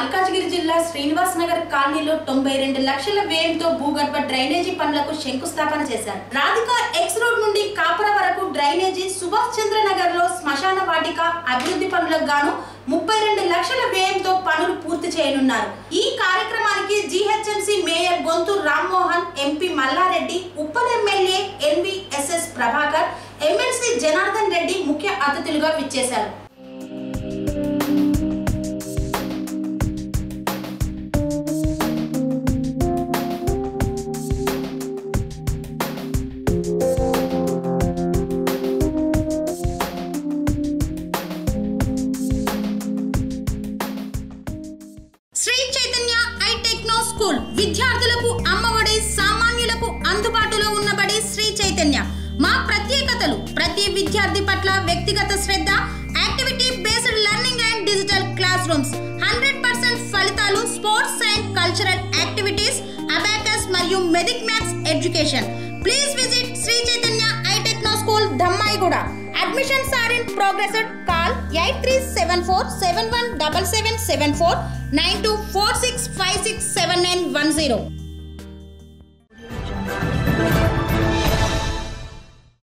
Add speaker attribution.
Speaker 1: మల్కాజ్గిరి జిల్లా శ్రీనివాస్ నగర్ కాలనీలో తొంభై రెండు లక్షల వ్యయంతో భూగర్భ డ్రైనేజీ పనులకు శంకుస్థాపన చేశారు రాధిక ఎక్స్ రోడ్ నుండి కాపర వరకు డ్రైనేజీ సుభాష్ చంద్ర నగర్ లో శ్మశాన వాటిక అభివృద్ధి పనులకు గాను ముప్పై రెండు లక్షల వ్యయంతో పనులు పూర్తి చేయనున్నారు ఈ కార్యక్రమానికి GHMC mayor Bonthu Rammohan MP Malla Reddy Uppal MLA NVSS Prabhakar MLC Janardhan Reddy ముఖ్య అతిథులుగా విచ్చేశారు Sri Chaitanya I techno school విద్యార్థులకు అమ్మఒడి సామాన్యులకు అందుబాటులో ఉన్నబడి శ్రీ చైతన్య మా ప్రత్యేకతలు ప్రతి విద్యార్థి పట్ల వ్యక్తిగత శ్రద్ధ activity based learning and digital classrooms hundred percent ఫలితాలు sports and cultural activities abacus మరియు Vedic maths education please visit Sri Chaitanya I techno school Dammaiguda admissions are in progress call eight three seven four seven one double seven seven four nine two four six five six seven nine one zero